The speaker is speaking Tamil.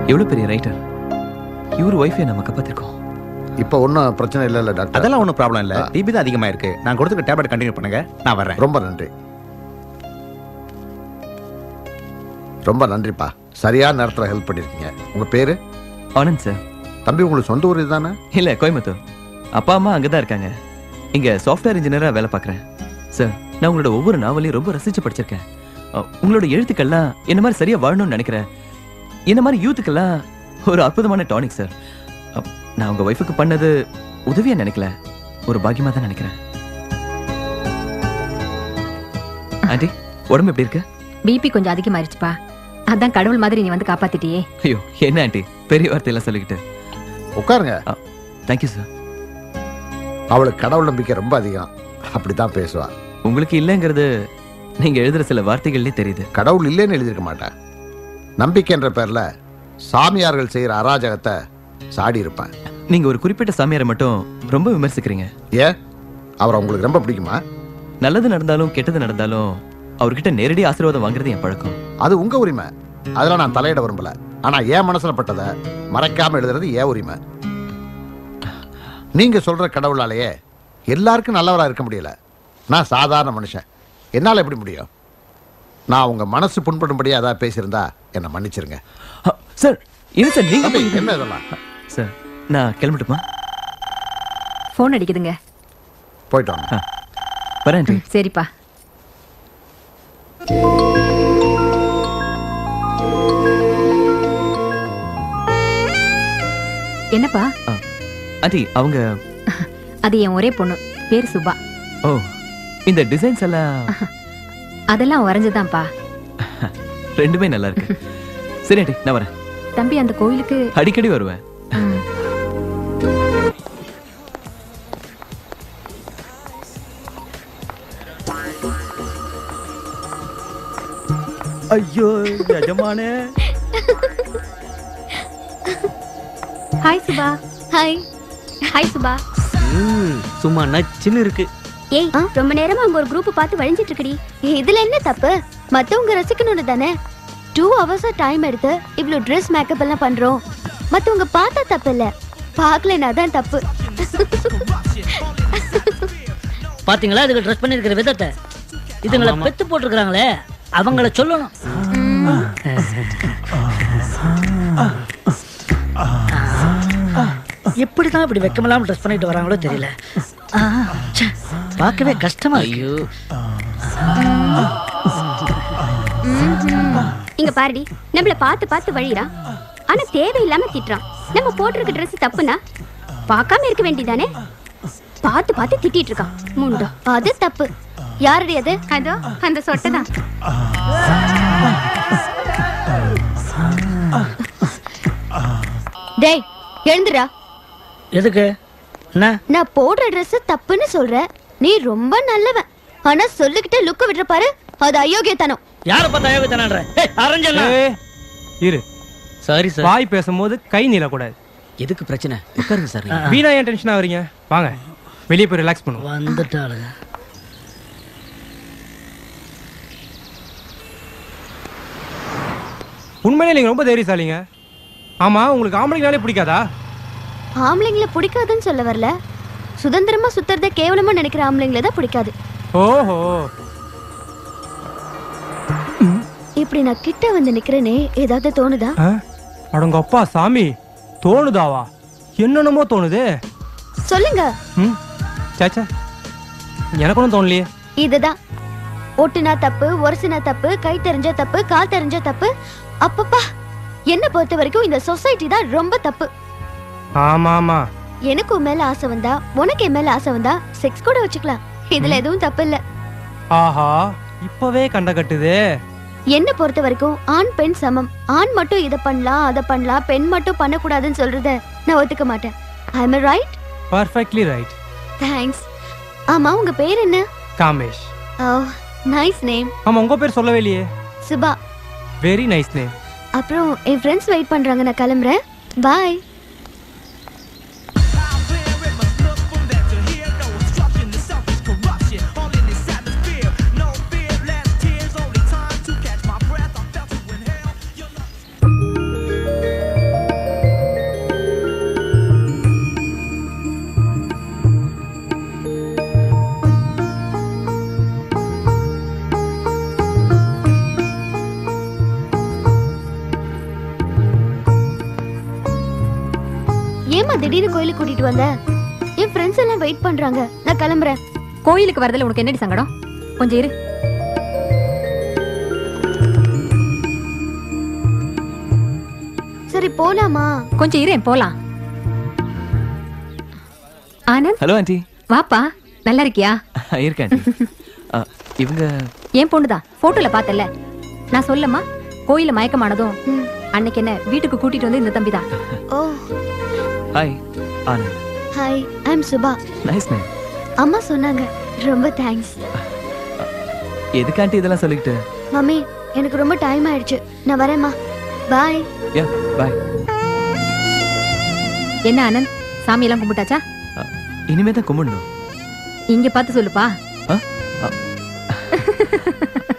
எவ்வளவு பெரிய ரைட்டர் இவர் ஒய்ஃபை நம்ம காப்பாத்திருக்கோம் இப்போ ஒன்றும் பிரச்சனை இல்லைல்ல டாக்டர் அதெல்லாம் ஒன்றும் ப்ராப்ளம் இல்லை டிபி தான் அதிகமாக இருக்கு நான் கொடுத்துருக்க டேப்லெட் கண்டினியூ பண்ணுங்க நான் வரேன் ரொம்ப நன்றி ரொம்ப நன்றிப்பா சரியான நேரத்தில் ஹெல்ப் பண்ணியிருக்கீங்க உங்கள் பேர் ஆனந்த் சார் தம்பி உங்களுக்கு சொந்த ஊர் இதுதானே இல்ல கோயம்புத்தூர் அப்பா அம்மா அங்கதான் இருக்காங்க இங்க சாஃப்ட்வேர் இன்ஜினியரா வேலை பார்க்கறேன் சார் நான் உங்களோட ஒவ்வொரு நாவலையும் ரொம்ப ரசிச்சு படிச்சிருக்கேன் அஹ், உங்களோட எழுத்துக்கள்லாம் என்ன மாதிரி சரியா வாழணும்னு நினைக்கிறேன் என்ன மாதிரி யூத்துக்கெல்லாம் ஒரு அற்புதமான டானிக் சார் அஹ், நான் உங்க ஒய்ஃபுக்கு பண்ணது உதவியா நினைக்கல ஒரு பாக்கியமா தான் நினைக்கிறேன் ஆண்டி உடம்பு எப்படி இருக்கு பிபி கொஞ்சம் அதிகமாயிருச்சுப்பா அதான் கடவுள் மாதிரி நீ வந்து காப்பாத்திட்டியே ஐயோ என்ன ஆண்டி பெரிய வார்த்தையெல்லாம் சொல்லிக்கிட்டு உட்காருங்க தேங்க்யூ சார் அவளுக்கு கடவுள் நம்பிக்கை ரொம்ப அதிகம் அப்படி தான் பேசுவா உங்களுக்கு இல்லைங்கிறது நீங்க எழுதுற சில வார்த்தைகள்லயே தெரியுது கடவுள் இல்லைன்னு எழுதியிருக்க மாட்டேன் நம்பிக்கைன்ற பேர்ல சாமியார்கள் செய்யற அராஜகத்தை சாடி இருப்பேன் நீங்க ஒரு குறிப்பிட்ட சாமியாரை மட்டும் ரொம்ப விமர்சிக்கிறீங்க ஏன் அவரை உங்களுக்கு ரொம்ப பிடிக்குமா நல்லது நடந்தாலும் கெட்டது நடந்தாலும் அவர்கிட்ட நேரடி ஆசீர்வாதம் வாங்குறது என் பழக்கம் அது உங்க உரிமை அதெல்லாம் நான் தலையிட விரும்பல ஆனா என் மனசுல பட்டதை மறைக்காம எழுதுறது ஏன் உரிமை நீங்க சொல்ற கடவுளாலேயே எல்லாருக்கும் நல்லவரா இருக்க முடியல நான் சாதாரண மனுஷன் என்னால எப்படி முடியும் நான் உங்க மனசு புண்படும்படியா ஏதாவது பேசியிருந்தா என்னை மன்னிச்சிருங்க சார் இது சார் நீங்க தம்பி, என்ன இதெல்லாம் சார் நான் கிளம்பட்டுமா ஃபோன் அடிக்குதுங்க போயிட்டு வாங்க வரேன் ஆண்டி. ம், சரிப்பா என்னப்பா ஆண்டி அவங்க அது என் ஒரே பொண்ணு பேர் சுபா ஓ இந்த டிசைன்ஸ் எல்லாம் அதெல்லாம் வரைஞ்சுதான்ப்பா ரெண்டுமே நல்லா இருக்கு சரி ஆண்டி நான் வரேன் தம்பி அந்த கோயிலுக்கு அடிக்கடி வருவேன் ம், ஐயோ எஜமானே hi Subha hi hi Subha ம், சும்மா நச்சுன்னு இருக்கு ஏய் ரொம்ப நேரமா அங்க ஒரு குரூப் பார்த்து வழிஞ்சிட்டு இருக்கடி இதுல என்ன தப்பு மத்தவங்க ரசிக்கணும்னு தானே டூ ஹவர்ஸா டைம் எடுத்து இவ்ளோ ட்ரெஸ் மேக்கப் எல்லாம் பண்றோம் மத்தவங்க பார்த்தா தப்பு இல்ல பார்க்கலனா தான் தப்பு பாத்தீங்களா இதுக்கு ட்ரெஸ் பண்ணிருக்கிற விதத்தை இதுங்களை பெத்து போட்டிருக்கிறாங்களே அவங்கள சொல்லணும் எப்படிதான் இப்படி வெக்கமில்லாம ட்ரெஸ் பண்ணிட்டு வராங்களோ தெரியல ஆ, ச்சே, பார்க்கவே கஷ்டமா ஐயோ இங்க பாருடி நம்மள பார்த்து பார்த்து வழிறான் ஆனா தேவையில்லாம திட்டுறான் நம்ம போட்டிருக்க Dress தப்புனா பார்க்காம இருக்க வேண்டியதானே பார்த்து பார்த்து திட்டிட்டு இருக்கான் முண்டோ அது தப்பு யாருடைய அது அதோ அந்த சொட்டை தான் டேய் எழுந்துடா எதுக்கு என்ன நான் போடுற Dress தப்புன்னு சொல்றேன் நீ ரொம்ப நல்லவன் ஆனா சொல்லிக்கிட்டே லுக்க விடுற பாரு அது அயோக்கியத்தனம் யார பார்த்தா யோகத்தனான்ற அரஞ்சனா இரு சாரி சார் வாய் பேசும்போது கை நீளக்கூடாது எதுக்கு பிரச்சனை உட்காருங்க சார் வீணா ஏன் டென்ஷன் ஆகுறீங்க வாங்க வெளியே போய் ரிலாக்ஸ் பண்ணுவோம் வந்துட்டாளுங்க உண்மையிலே நீங்க ரொம்ப தைரியசாலிங்க ஆமா உங்களுக்கு ஆம்பளைங்கனாலே பிடிக்காதா ஆம்பளைங்களை பிடிக்காதுன்னு சொல்ல வரல சுதந்திரமா சுத்துறத கேவலமா நினைக்கிற ஆம்பளைங்களை தான் பிடிக்காது ஓஹோ இப்படி நான் கிட்ட வந்து நிக்கிறேனே ஏதாவது தோணுதா ஆ? அடங்க அப்பா சாமி தோணுதாவா என்னென்னமோ தோணுது சொல்லுங்க ம் சாச்சா எனக்கு ஒன்றும் தோணலையே இதுதான் ஒட்டுனா தப்பு ஒரசுனா தப்பு கை தெரிஞ்ச தப்பு கால் தெரிஞ்ச தப்பு அப்பப்பா என்ன பொறுத்த வரைக்கும் இந்த சொசைட்டி தான் ரொம்ப தப்பு ஆமா ஆமா எனக்கு உன் மேல ஆசை வந்தா உனக்கு என் மேல ஆசை வந்தா செக்ஸ் கூட வச்சுக்கலாம் இதுல எதுவும் தப்பு இல்ல ஆஹா இப்பவே கண்ட கட்டுதே என்ன பொறுத்த வரைக்கும் ஆண் பெண் சமம் ஆண் மட்டும் இத பண்ணலாம் அத பண்ணலாம் பெண் மட்டும் பண்ணக்கூடாதுன்னு சொல்றத நான் ஒத்துக்க மாட்டேன் I am right perfectly right thanks ஆமா உங்க பேர் என்ன காமேஷ் ஓ நைஸ் நேம் ஆமா உங்க பேர் சொல்லவே இல்லையே சுபா வெரி நைஸ் நேம் அப்புறம் என் ஃப்ரெண்ட்ஸ் வெயிட் பண்றாங்க நான் கிளம்புறேன் பாய் ஏமா திடீர்னு கோயிலுக்கு கூட்டிட்டு வந்த என் ஃப்ரெண்ட்ஸ் எல்லாம் வெயிட் பண்றாங்க நான் கிளம்புறேன் கோயிலுக்கு வரதுல உனக்கு என்னடி சங்கடம் கொஞ்சம் இரு சரி போலாமா கொஞ்சம் இரு போலாம் ஆனந்த் ஹலோ ஆண்டி வாப்பா நல்லா இருக்கியா இருக்கேன் ஆண்டி ஆ, இவங்க என் பொண்ணுதான் போட்டோல பார்த்தல நான் சொல்லமா கோயில மயக்கமானதும் ம். அன்னைக்கு என்ன வீட்டுக்கு கூட்டிட்டு வந்து இந்த தம்பி தான் ஓ hi Anand hi I am Subha nice name அம்மா சொன்னாங்க ரொம்ப தேங்க்ஸ் எதுக்கு ஆண்டி இதெல்லாம் சொல்லிக்கிட்டு மம்மி எனக்கு ரொம்ப டைம் ஆயிடுச்சு நான் வரேம்மா பாய் யா பாய் என்ன ஆனந்த் சாமி எல்லாம் கும்பிட்டாச்சா இனிமே தான் கும்பிடணும் இங்க பார்த்து சொல்லுப்பா ஆ? ஆ.